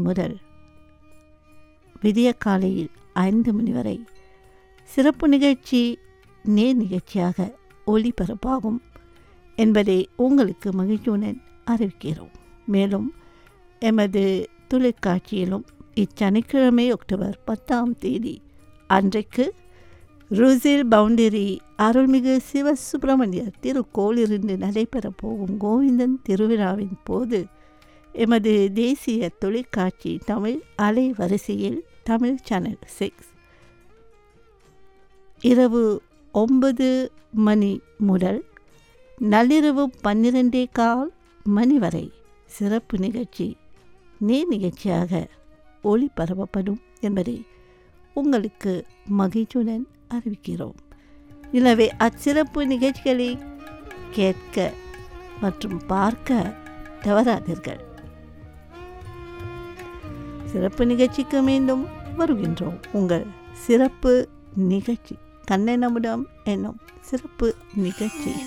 முதல் விடிய காலையில் ஐந்து மணி வரை சிறப்பு நிகழ்ச்சி நேர் நிகழ்ச்சியாக ஒளிபரப்பாகும் என்பதை உங்களுக்கு மகிழ்ச்சியுடன் அறிவிக்கிறோம் மேலும் எமது தொலைக்காட்சியிலும் இச்சனிக்கிழமை அக்டோபர் பத்தாம் தேதி அன்றைக்கு ருசில் பவுண்டரி அருள்மிகு சிவசுப்பிரமணியர் திருக்கோளிலிருந்து நடைபெறப் போகும் கோவிந்தன் திருவிழாவின் போது எமது தேசிய தொலைக்காட்சி தமிழ் அலைவரிசையில் தமிழ் சேனல் சிக்ஸ் இரவு ஒன்பது மணி முதல் நள்ளிரவு பன்னிரெண்டே கால் மணி வரை சிறப்பு நிகழ்ச்சி நேர் நிகழ்ச்சியாக ஒளிபரப்பப்படும் என்பதை உங்களுக்கு மகிழ்ச்சியுடன் அறிவிக்கிறோம் எனவே அச்சிறப்பு நிகழ்ச்சிகளை கேட்க மற்றும் பார்க்க தவறாதீர்கள் சிறப்பு நிகழ்ச்சிக்கு மீண்டும் வருகின்றோம் உங்கள் சிறப்பு நிகழ்ச்சி கண்ணை நம்மிடம் என்னும் சிறப்பு நிகழ்ச்சி